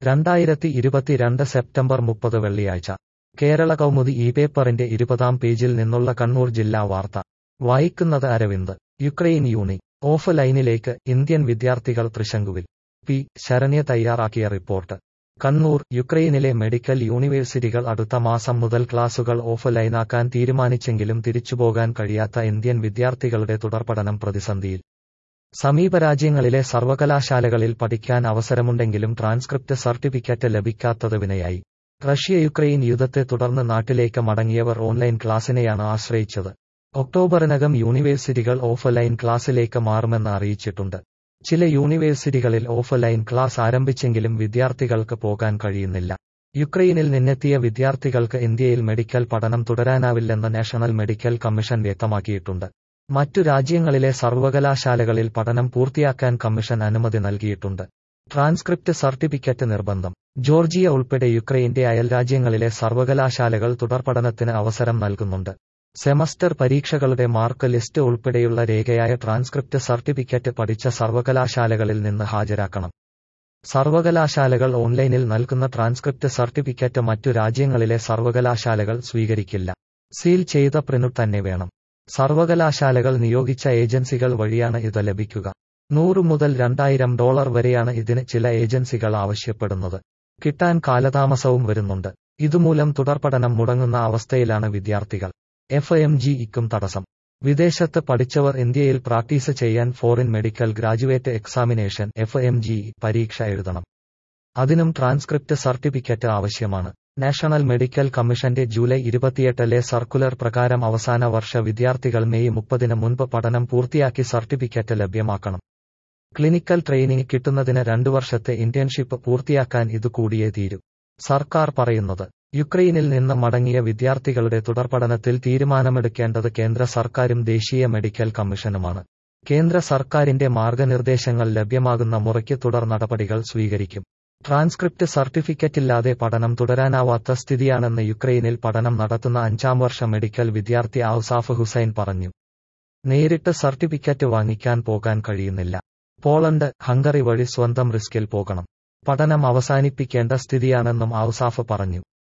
രണ്ടായിരത്തി ഇരുപത്തിരണ്ട് സെപ്റ്റംബർ മുപ്പത് വെള്ളിയാഴ്ച കേരള കൗമുദി ഈ പേപ്പറിന്റെ ഇരുപതാം പേജിൽ നിന്നുള്ള കണ്ണൂർ ജില്ലാ വാർത്ത വായിക്കുന്നത് അരവിന്ദ് യുക്രൈൻ യൂണി ഓഫ് ലൈനിലേക്ക് ഇന്ത്യൻ വിദ്യാർത്ഥികൾ തൃശങ്കുവിൽ പി ശരണ്യ തയ്യാറാക്കിയ റിപ്പോർട്ട് കണ്ണൂർ യുക്രൈനിലെ മെഡിക്കൽ യൂണിവേഴ്സിറ്റികൾ അടുത്ത മാസം മുതൽ ക്ലാസുകൾ ഓഫ് ലൈനാക്കാൻ തീരുമാനിച്ചെങ്കിലും തിരിച്ചുപോകാൻ കഴിയാത്ത ഇന്ത്യൻ വിദ്യാർത്ഥികളുടെ തുടർപഠനം പ്രതിസന്ധിയിൽ സമീപ രാജ്യങ്ങളിലെ സർവകലാശാലകളിൽ പഠിക്കാൻ അവസരമുണ്ടെങ്കിലും ട്രാൻസ്ക്രിപ്റ്റ് സർട്ടിഫിക്കറ്റ് ലഭിക്കാത്തത് വിനയായി റഷ്യ യുക്രൈൻ യുദ്ധത്തെ തുടർന്ന് നാട്ടിലേക്ക് മടങ്ങിയവർ ഓൺലൈൻ ക്ലാസിനെയാണ് ആശ്രയിച്ചത് ഒക്ടോബറിനകം യൂണിവേഴ്സിറ്റികൾ ഓഫ്ലൈൻ ക്ലാസ്സിലേക്ക് മാറുമെന്ന് അറിയിച്ചിട്ടുണ്ട് ചില യൂണിവേഴ്സിറ്റികളിൽ ഓഫ്ലൈൻ ക്ലാസ് ആരംഭിച്ചെങ്കിലും വിദ്യാർത്ഥികൾക്ക് പോകാൻ കഴിയുന്നില്ല യുക്രൈനിൽ നിന്നെത്തിയ വിദ്യാർത്ഥികൾക്ക് ഇന്ത്യയിൽ മെഡിക്കൽ പഠനം തുടരാനാവില്ലെന്ന് നാഷണൽ മെഡിക്കൽ കമ്മീഷൻ വ്യക്തമാക്കിയിട്ടുണ്ട് മറ്റു രാജ്യങ്ങളിലെ സർവകലാശാലകളിൽ പഠനം പൂർത്തിയാക്കാൻ കമ്മീഷൻ അനുമതി നൽകിയിട്ടുണ്ട് ട്രാൻസ്ക്രിപ്റ്റ് സർട്ടിഫിക്കറ്റ് നിർബന്ധം ജോർജിയ ഉൾപ്പെടെ യുക്രൈന്റെ അയൽരാജ്യങ്ങളിലെ സർവകലാശാലകൾ തുടർപഠനത്തിന് അവസരം നൽകുന്നുണ്ട് സെമസ്റ്റർ പരീക്ഷകളുടെ മാർക്ക് ലിസ്റ്റ് ഉൾപ്പെടെയുള്ള രേഖയായ ട്രാൻസ്ക്രിപ്റ്റ് സർട്ടിഫിക്കറ്റ് പഠിച്ച സർവകലാശാലകളിൽ നിന്ന് ഹാജരാക്കണം സർവകലാശാലകൾ ഓൺലൈനിൽ നൽകുന്ന ട്രാൻസ്ക്രിപ്റ്റ് സർട്ടിഫിക്കറ്റ് മറ്റു രാജ്യങ്ങളിലെ സർവകലാശാലകൾ സ്വീകരിക്കില്ല സീൽ ചെയ്ത പ്രിന്റ് തന്നെ വേണം സർവകലാശാലകൾ നിയോഗിച്ച ഏജൻസികൾ വഴിയാണ് ഇത് ലഭിക്കുക നൂറ് മുതൽ രണ്ടായിരം ഡോളർ വരെയാണ് ഇതിന് ചില ഏജൻസികൾ ആവശ്യപ്പെടുന്നത് കിട്ടാൻ കാലതാമസവും വരുന്നുണ്ട് ഇതുമൂലം തുടർപഠനം മുടങ്ങുന്ന അവസ്ഥയിലാണ് വിദ്യാർത്ഥികൾ എഫ് എം ജി ഇക്കും തടസ്സം വിദേശത്ത് പഠിച്ചവർ ഇന്ത്യയിൽ പ്രാക്ടീസ് ചെയ്യാൻ foreign medical graduate examination F M G പരീക്ഷ എഴുതണം അതിനും ട്രാൻസ്ക്രിപ്റ്റ് സർട്ടിഫിക്കറ്റ് ആവശ്യമാണ് നാഷണൽ മെഡിക്കൽ കമ്മീഷന്റെ ജൂലൈ ഇരുപത്തിയെട്ടിലെ സർക്കുലർ പ്രകാരം അവസാന വർഷ വിദ്യാർത്ഥികൾ മെയ് മുപ്പതിന് മുൻപ് പഠനം പൂർത്തിയാക്കി സർട്ടിഫിക്കറ്റ് ലഭ്യമാക്കണം ക്ലിനിക്കൽ ട്രെയിനിങ് കിട്ടുന്നതിന് രണ്ടു വർഷത്തെ ഇന്റേൺഷിപ്പ് പൂർത്തിയാക്കാൻ ഇത് കൂടിയേ തീരൂ സർക്കാർ പറയുന്നത് യുക്രൈനിൽ നിന്ന് മടങ്ങിയ വിദ്യാർത്ഥികളുടെ തുടർപഠനത്തിൽ തീരുമാനമെടുക്കേണ്ടത് കേന്ദ്ര സർക്കാരും ദേശീയ മെഡിക്കൽ കമ്മീഷനുമാണ് കേന്ദ്ര സർക്കാരിന്റെ മാർഗനിർദ്ദേശങ്ങൾ ലഭ്യമാകുന്ന മുറയ്ക്ക് തുടർ നടപടികൾ സ്വീകരിക്കും ട്രാൻസ്ക്രിപ്റ്റ് സർട്ടിഫിക്കറ്റില്ലാതെ പഠനം തുടരാനാവാത്ത സ്ഥിതിയാണെന്ന് യുക്രൈനിൽ പഠനം നടത്തുന്ന അഞ്ചാം വർഷ മെഡിക്കൽ വിദ്യാർത്ഥി ഔസാഫ് ഹുസൈൻ പറഞ്ഞു നേരിട്ട് സർട്ടിഫിക്കറ്റ് വാങ്ങിക്കാൻ പോകാൻ കഴിയുന്നില്ല പോളണ്ട് ഹംഗറി വഴി സ്വന്തം റിസ്കിൽ പോകണം പഠനം അവസാനിപ്പിക്കേണ്ട സ്ഥിതിയാണെന്നും ഔസാഫ് പറഞ്ഞു